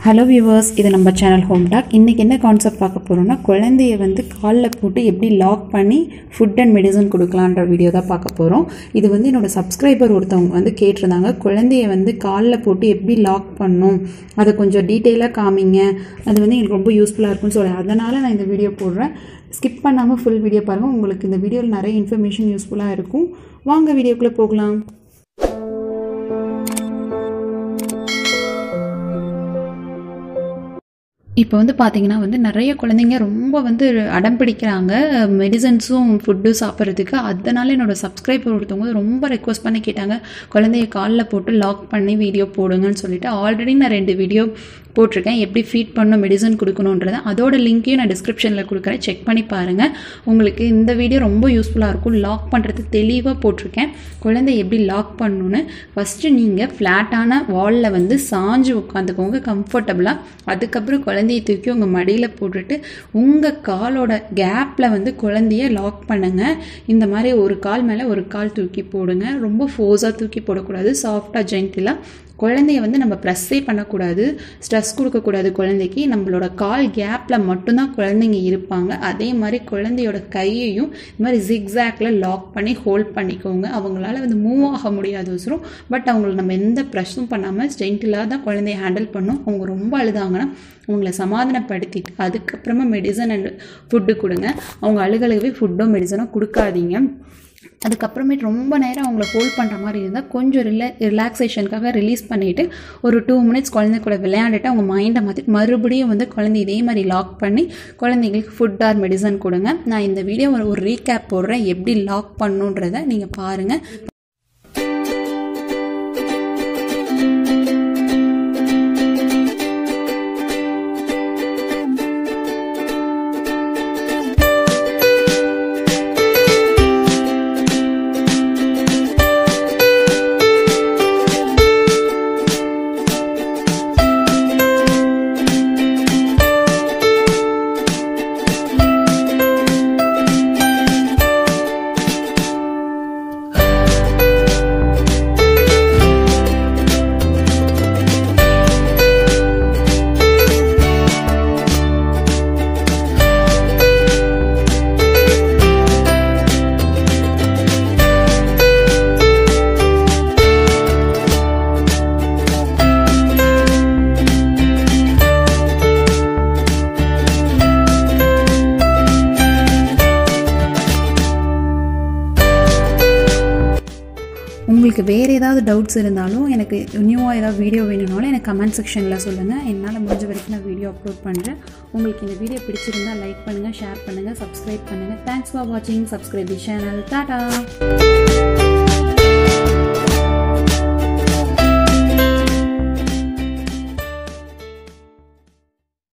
hello viewers இது நம்ம channel home talk இன்றைக்கி என்ன கான்செப்ட் பார்க்க போகிறோம்னா குழந்தைய வந்து காலில் போட்டு எப்படி லாக் பண்ணி ஃபுட் அண்ட் மெடிசன் கொடுக்கலான்ற வீடியோ தான் பார்க்க போகிறோம் இது வந்து என்னோட சப்ஸ்கிரைபர் ஒருத்தவங்க வந்து கேட்டிருந்தாங்க குழந்தைய வந்து காலில் போட்டு எப்படி லாக் பண்ணும் அதை கொஞ்சம் டீட்டெயிலாக காமிங்க அது வந்து எனக்கு ரொம்ப யூஸ்ஃபுல்லாக இருக்கும்னு சொல்லி அதனால் நான் இந்த வீடியோ போடுறேன் ஸ்கிப் பண்ணாமல் ஃபுல் வீடியோ பாருங்கள் உங்களுக்கு இந்த வீடியோவில் நிறைய இன்ஃபர்மேஷன் யூஸ்ஃபுல்லாக இருக்கும் வாங்க வீடியோக்குள்ளே போகலாம் இப்போ வந்து பார்த்தீங்கன்னா வந்து நிறைய குழந்தைங்க ரொம்ப வந்து அடம் பிடிக்கிறாங்க மெடிசன்ஸும் ஃபுட்டும் சாப்பிட்றதுக்கு அதனால என்னோட சப்ஸ்கிரைபர் ஒருத்தவங்க வந்து ரொம்ப ரெக்வஸ்ட் பண்ணி கேட்டாங்க குழந்தைய காலில் போட்டு லாக் பண்ணி வீடியோ போடுங்கன்னு சொல்லிட்டு ஆல்ரெடி நான் ரெண்டு வீடியோ போட்டிருக்கேன் எப்படி ஃபீட் பண்ணணும் மெடிசன் கொடுக்கணுன்றத அதோட லிங்க்கையும் நான் டிஸ்கிரிப்ஷனில் கொடுக்குறேன் செக் பண்ணி பாருங்கள் உங்களுக்கு இந்த வீடியோ ரொம்ப யூஸ்ஃபுல்லாக இருக்கும் லாக் பண்ணுறது தெளிவாக போட்டிருக்கேன் குழந்தை எப்படி லாக் பண்ணணுன்னு ஃபஸ்ட்டு நீங்கள் ஃப்ளாட்டான வாலில் வந்து சாஞ்சு உட்காந்துக்கோங்க கம்ஃபர்டபுளாக அதுக்கப்புறம் குழந்தைய தூக்கி உங்கள் மடியில் போட்டுட்டு உங்கள் காலோட கேப்பில் வந்து குழந்தைய லாக் பண்ணுங்கள் இந்த மாதிரி ஒரு கால் மேலே ஒரு கால் தூக்கி போடுங்க ரொம்ப ஃபோர்ஸாக தூக்கி போடக்கூடாது சாஃப்டாக ஜென்டிலாக குழந்தைய வந்து நம்ம ப்ரெஸ்ஸே பண்ணக்கூடாது ஸ்ட்ரெஸ் கொடுக்கக்கூடாது குழந்தைக்கு நம்மளோட கால் கேப்பில் மட்டும்தான் குழந்தைங்க இருப்பாங்க அதே மாதிரி குழந்தையோட கையையும் இந்த மாதிரி ஜிக்ஸாக்டில் லாக் பண்ணி ஹோல்ட் பண்ணிக்கோங்க அவங்களால வந்து மூவ் ஆக முடியாது அவசரம் பட் அவங்கள நம்ம எந்த ப்ரெஷ்ஷும் பண்ணாமல் ஜென்டிலாக தான் குழந்தைய ஹேண்டில் பண்ணணும் அவங்க ரொம்ப அழுதாங்கன்னா அவங்கள சமாதானப்படுத்திட்டு அதுக்கப்புறமா மெடிசன் அண்ட் ஃபுட்டு கொடுங்க அவங்க அழுகழுகவே ஃபுட்டோ மெடிசனோ கொடுக்காதீங்க அதுக்கப்புறமேட்டு ரொம்ப நேரம் அவங்கள ஹோல்ட் பண்ணுற மாதிரி இருந்தால் கொஞ்சம் ரிலே ரிலாக்ஸேஷனுக்காக ரிலீஸ் பண்ணிவிட்டு ஒரு டூ மினிட்ஸ் குழந்தை கூட விளையாண்டுட்டு அவங்க மைண்டை மாற்றி மறுபடியும் வந்து குழந்தை இதே மாதிரி லாக் பண்ணி குழந்தைங்களுக்கு ஃபுட் ஆர் மெடிசன் கொடுங்க நான் இந்த வீடியோ ஒரு ஒரு ரீகேப் போடுறேன் எப்படி லாக் பண்ணுன்றதை நீங்கள் பாருங்கள் உங்களுக்கு வேறு ஏதாவது டவுட்ஸ் இருந்தாலும் எனக்கு நியூவாக ஏதாவது வீடியோ வேணும்னாலும் எனக்கு கமெண்ட் செக்ஷனில் சொல்லுங்கள் என்னால் முடிஞ்ச வரைக்கும் நான் வீடியோ அப்லோட் பண்ணுறேன் உங்களுக்கு இந்த வீடியோ பிடிச்சிருந்தால் லைக் பண்ணுங்கள் ஷேர் பண்ணுங்கள் சப்ஸ்கிரைப் பண்ணுங்கள் தேங்க்ஸ் ஃபார் வாட்சிங் சப்ஸ்கிரைப் தி சேனல் டாடா